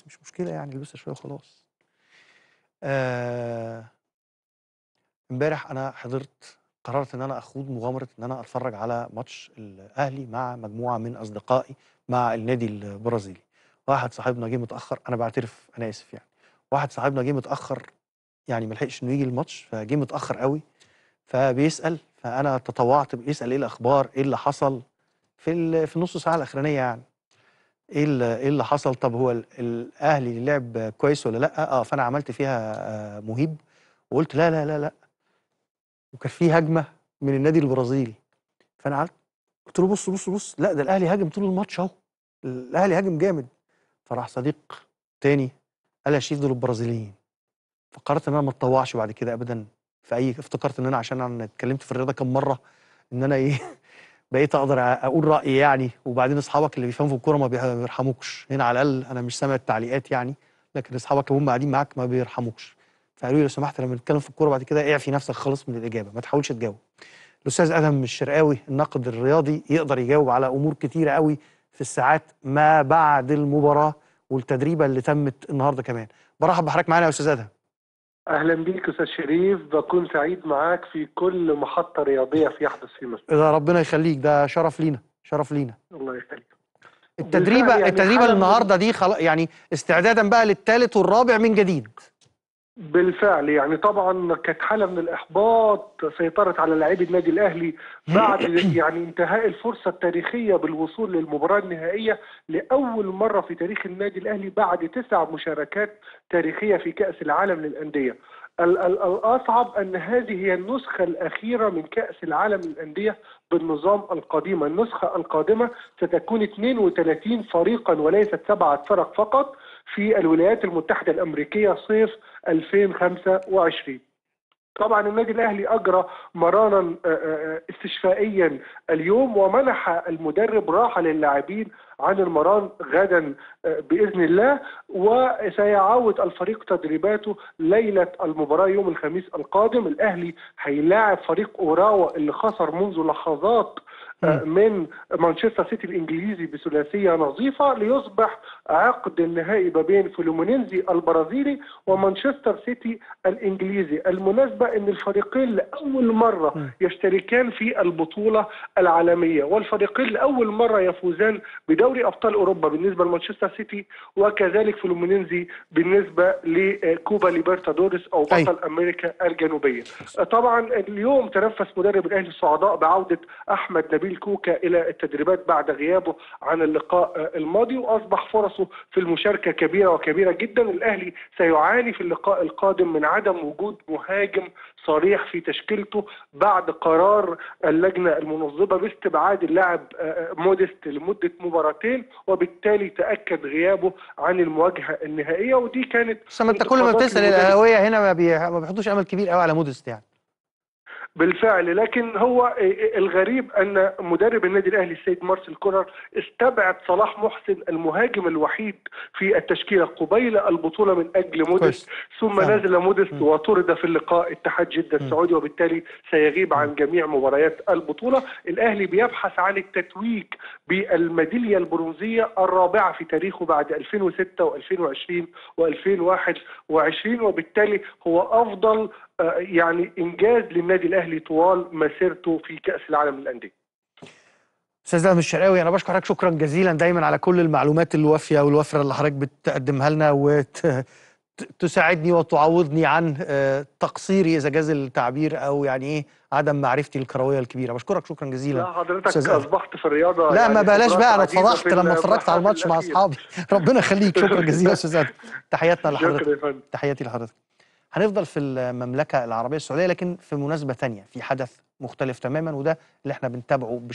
بس مش مشكلة يعني البسها شوية وخلاص. آآ امبارح أنا حضرت قررت إن أنا أخوض مغامرة إن أنا أتفرّج على ماتش الأهلي مع مجموعة من أصدقائي مع النادي البرازيلي. واحد صاحبنا جِه متأخّر، أنا باعترف أنا آسف يعني. واحد صاحبنا جِه متأخّر يعني ما لحقش إنه ييجي الماتش، فجِه متأخّر أوي، فبيسأل، فأنا تطوّعت بيسأل إيه الأخبار، إيه اللي حصل في ال في النُص ساعة الأخرانية يعني. إيه ال إيه اللي حصل، طب هو ال الأهلي لعب كويس والّا لأ؟ آه، فأنا عملت فيها آآ مُهيب وقُلت لا، لا، لا، لأ. وكان في هجمة من النادي البرازيلي، فأنا قعدت قُلت له: "بُص، بُص، بُص، لأ ده الأهلي هاجم طول الماتش أهو، الأهلي هاجم جامد." فراح صديق تاني قال: "يا شريف دول البرازيليين." فقررت إن أنا ما اتطوّعش بعد كده أبدًا في أي افتكرت إن أنا عشان أنا اتكلّمت في الرياضة كام مرّة، إن أنا إيه، بقيت أقدر أ أقول رأيي يعني، وبعدين أصحابك اللي بيفهموا في الكورة ما بيه بيرحموكش، هنا على الأقل أنا مش سامع التعليقات يعني، لكن أصحابك وهُم قاعدين معاك ما بيرحموكش. فقالوا لي: "لو سمحت لمّا نتكلّم في الكورة بعد كده اعفي نَفْسك خالص من الإجابة، ما تحاولش تجاوب." الأستاذ أدهم الشرقاوي الناقد الرياضي يقدر يجاوب على أمور كتيرة أوي في الساعات ما بعد المباراة والتدريبة اللي تمت النهارده كمان. بارحّب بحضرتك معانا يا أستاذ أدهم. أهلًا بيك أستاذ شريف، باكون سعيد معاك في كل محطة رياضية في يحدث في مصر. ده ربنا يخلّيك، ده شرف لينا، شرف لينا. الله يخليك. التدريبة بالفعل يعني التدريبة حالة من النهارده دي خلا يعني استعدادًا بقى للتالت والرابع من جديد. بالفعل يعني طبعًا كانت حالة من الإحباط سيطرت على لاعبي النادي الأهلي بعد يعني انتهاء الفرصة التاريخية بالوصول للمباراة النهائية لأول مرة في تاريخ النادي الأهلي بعد 9 مشاركات تاريخية في كأس العالم للأندية. ال ال الأصعب أن هذه هي النسخة الأخيرة من كأس العالم للأندية بالنظام القديم، النسخة القادمة ستكون 32 فريقًا وليست 7 فرق فقط في الولايات المتحدة الأمريكية صيف 2025. طبعًا النادي الأهلي أجرى مرانا آآ استشفائيًا اليوم ومنح المدرب راحة للاعبين عن المران غدًا بإذن الله، وسيعاود الفريق تدريباته ليلة المباراة يوم الخميس القادم، الأهلي هيلاعب فريق أوراوا اللي خسر منذ لحظات إمم. من مانشستر سيتي الإنجليزي بثلاثية نظيفة ليصبح عقد النهائي ما بين فلومينينزي البرازيلي ومانشستر سيتي الإنجليزي، المناسبة إن الفريقين لأول مرة إمم. يشتركان في البطولة العالمية، والفريقين لأول مرة يفوزان بدوري أبطال أوروبا بالنسبة لمانشستر سيتي وكذلك فلومينينزي بالنسبة لكوبا ليبرتادوريس أو بطل أيوه. أمريكا الجنوبية. طبعًا اليوم تنفس مدرب الأهلي السعداء بعودة أحمد نبيل كوكا إلى التدريبات بعد غيابه عن اللقاء الماضي، وأصبح فرصه في المشاركة كبيرة وكبيرة جدًا، الأهلي سيعاني في اللقاء القادم من عدم وجود مهاجم صريح في تشكيلته بعد قرار اللجنة المنظمة باستبعاد اللاعب موديست لمدة مباراتين، وبالتالي تأكد غيابه عن المواجهة النهائية، ودي كانت بس ما أنت كل ما انتقادات بتسأل المدرب. الأهلاوية هنا ما بي ما بيحطّوش أمل كبير أوي على موديست يعني. بالفعل، لكن هو الغريب أن مدرب النادي الأهلي السيد مارسيل كولر استبعد صلاح محسن المهاجم الوحيد في التشكيلة قبيل البطولة من أجل موديست، ثم فاهمك. نزل موديست إمم. وطُرد في اللقاء اتحاد جدة إمم. السعودي، وبالتالي سيغيب عن جميع مباريات البطولة. الأهلي بيبحث عن التتويج بالميدالية البرونزية الرابعة في تاريخه بعد 2006 و2020 و2021 وبالتالي هو أفضل آآ يعني إنجاز للنادي الأهلي طوال مسيرته في كأس العالم للأندية. أستاذ أدهم الشرقاوي أنا باشكر حضرتك شكرًا جزيلًا دايمًا على كل المعلومات الوافية والوافرة اللي حضرتك بتقدّمها لنا وت ت تساعدني وتعوّضني عن آآ تقصيري إذا جاز التعبير أو يعني إيه، عدم معرفتي الكروية الكبيرة. باشكرك شكرًا جزيلًا لا حضرتك أستاذ أدهم. أصبحت في الرياضة لا يعني ما بلاش خبرات بقى أنا عديدة اتفضحت في لمّا اتفرّجت على المرحلة الماتش مع الأخيرة. أصحابي. ربنا يخلّيك، شكرًا جزيلًا يا أستاذ أدهم. تحياتنا لحضرتك. شكرًا يا فندم. تحياتي لحضرتك. هنفضل في المملكة العربية السعودية لكن في مناسبة تانية، في حدث مختلف تمامًا وده اللي إحنا بنتابعه بش